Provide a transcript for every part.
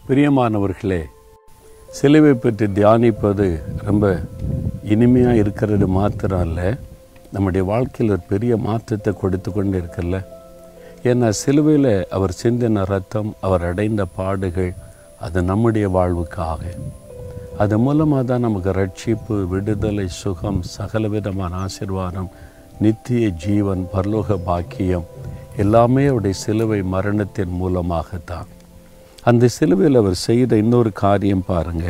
பிரியமானவர்களே சிலுவை பற்றி தியானிப்பது ரொம்ப இனிமையாக இருக்கிறது மாத்திரம் அல்ல நம்முடைய வாழ்க்கையில் ஒரு பெரிய மாற்றத்தை கொடுத்து கொண்டு இருக்கல ஏன்னா சிலுவையில் அவர் சிந்தின ரத்தம் அவர் அடைந்த பாடுகள் அது நம்முடைய வாழ்வுக்காக அது மூலமாக தான் நமக்கு ரட்சிப்பு விடுதலை சுகம் சகலவிதமான ஆசிர்வாதம் நித்திய ஜீவன் பரலோக பாக்கியம் எல்லாமே அவருடைய சிலுவை மரணத்தின் மூலமாகத்தான் அந்த சிலுவையில் அவர் செய்த இன்னொரு காரியம் பாருங்க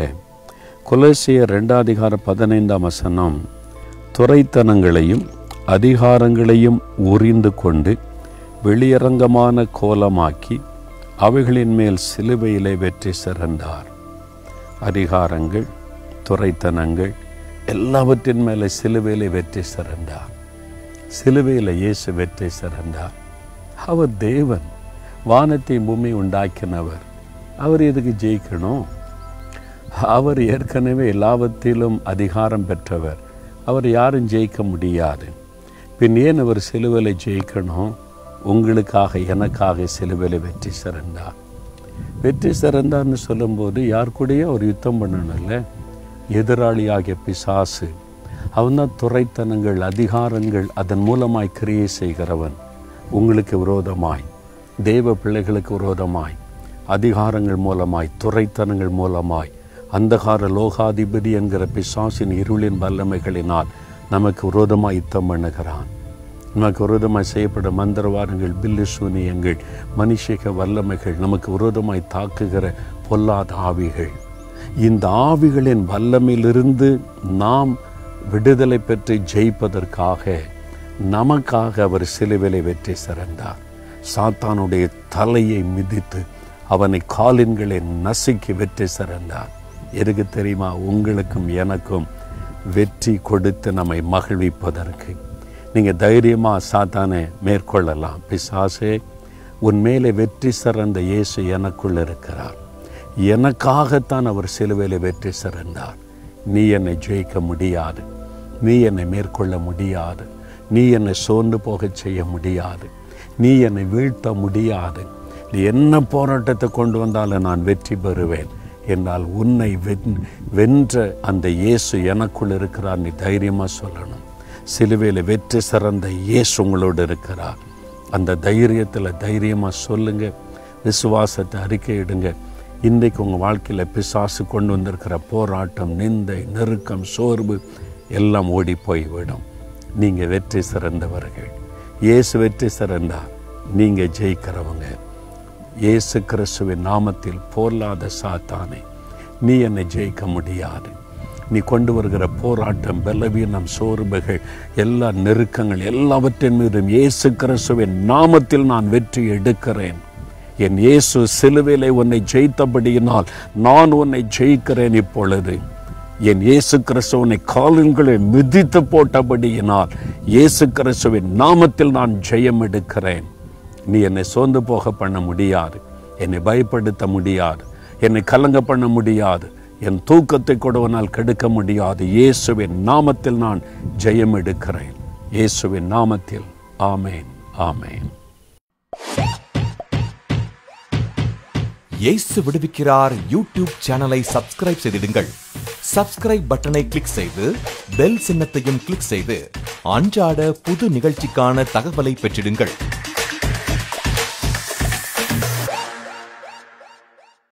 கொலசிய ரெண்டாதிகார பதினைந்தாம் வசனம் துறைத்தனங்களையும் அதிகாரங்களையும் உறிந்து கொண்டு வெளியரங்கமான கோலமாக்கி அவைகளின் மேல் சிலுவையிலே வெற்றி சிறந்தார் அதிகாரங்கள் துறைத்தனங்கள் எல்லாவற்றின் மேலே சிலுவையிலே வெற்றி சிறந்தார் சிலுவையில் இயேசு வெற்றி சிறந்தார் அவர் தேவன் வானத்தை பூமி உண்டாக்கினவர் அவர் எதுக்கு ஜெயிக்கணும் அவர் ஏற்கனவே எல்லாவற்றிலும் அதிகாரம் பெற்றவர் அவர் யாரும் ஜெயிக்க முடியாது பின் ஏன் அவர் சிலுவையில் ஜெயிக்கணும் உங்களுக்காக எனக்காக சிலுவையில் வெற்றி சிறந்தார் வெற்றி சிறந்தார்னு சொல்லும்போது யார் கூடயும் அவர் யுத்தம் பண்ணணும்ல எதிராளியாகிய பிசாசு அவன் தான் துறைத்தனங்கள் அதிகாரங்கள் அதன் மூலமாய் கிரியை செய்கிறவன் உங்களுக்கு விரோதமாய் தெய்வ பிள்ளைகளுக்கு விரோதமாய் அதிகாரங்கள் மூலமாய் துறைத்தனங்கள் மூலமாய் அந்தகார லோகாதிபதி என்கிற பிசாசின் இருளின் வல்லமைகளினால் நமக்கு விரோதமாய் யுத்தம் பண்ணுகிறான் நமக்கு விரோதமாய் செய்யப்பட்ட மந்திரவாதங்கள் பில்லு சூனியங்கள் மனுஷிக வல்லமைகள் நமக்கு விரோதமாய் தாக்குகிற பொல்லாத ஆவிகள் இந்த ஆவிகளின் வல்லமையிலிருந்து நாம் விடுதலை பெற்று ஜெயிப்பதற்காக நமக்காக அவர் சிலுவிலை வெற்றி சிறந்தார் சாத்தானுடைய தலையை மிதித்து அவனை காலின்களை நசுக்கி வெற்றி சிறந்தார் எதுக்கு தெரியுமா உங்களுக்கும் எனக்கும் வெற்றி கொடுத்து நம்மை மகிழ்விப்பதற்கு நீங்கள் தைரியமாக சாத்தானை மேற்கொள்ளலாம் பிசாசே உன் மேலே வெற்றி சிறந்த இயேசு எனக்குள் இருக்கிறார் எனக்காகத்தான் அவர் சிலுவையில் வெற்றி சிறந்தார் நீ என்னை ஜெயிக்க முடியாது நீ என்னை மேற்கொள்ள முடியாது நீ என்னை சோர்ந்து போகச் செய்ய முடியாது நீ என்னை வீழ்த்த முடியாது நீ என்ன போராட்டத்தை கொண்டு வந்தாலும் நான் வெற்றி பெறுவேன் என்றால் உன்னை வென் வென்ற அந்த இயேசு எனக்குள் இருக்கிறார் நீ தைரியமாக சொல்லணும் சிலுவையில் வெற்றி சிறந்த இயேசு உங்களோடு இருக்கிறார் அந்த தைரியத்தில் தைரியமாக சொல்லுங்க விசுவாசத்தை அறிக்கையிடுங்க இன்றைக்கு உங்கள் வாழ்க்கையில் பிசாசு கொண்டு வந்திருக்கிற போராட்டம் நிந்தை நெருக்கம் சோர்வு எல்லாம் ஓடி போய்விடும் நீங்கள் வெற்றி சிறந்தவர்கள் இயேசு வெற்றி சிறந்தார் நீங்கள் ஜெயிக்கிறவங்க இயேசு கிறிஸ்துவின் நாமத்தில் போர்லாத சாத்தானே நீ என்னை ஜெயிக்க முடியாது நீ கொண்டு வருகிற போராட்டம் பலவீனம் சோர்வுகள் எல்லா நெருக்கங்கள் எல்லாவற்றின் மீதும் இயேசு கிறிஸ்துவின் நாமத்தில் நான் வெற்றி எடுக்கிறேன் என் இயேசு சிலுவையிலே உன்னை ஜெயித்தபடியினால் நான் உன்னை ஜெயிக்கிறேன் இப்பொழுது என் இயேசு கிறிஸ்துவனை காலங்களை மிதித்து போட்டபடியினால் இயேசு கிறிஸ்துவின் நாமத்தில் நான் ஜெயம் எடுக்கிறேன் நீ என்னை சோர்ந்து போக பண்ண முடியாது என்னை பயப்படுத்த முடியாது என்னை கலங்க பண்ண முடியாது என் தூக்கத்தை கொடுவனால் கெடுக்க முடியாது இயேசுவின் நாமத்தில் நான் ஜெயம் எடுக்கிறேன் இயேசுவின் நாமத்தில் ஆமேன் ஆமேன் இயேசு விடுவிக்கிறார் யூடியூப் சேனலை சப்ஸ்கிரைப் செய்திடுங்கள் சப்ஸ்கிரைப் பட்டனை கிளிக் செய்து பெல் சின்னத்தையும் கிளிக் செய்து அன்றாட புது நிகழ்ச்சிக்கான தகவலை பெற்றிடுங்கள்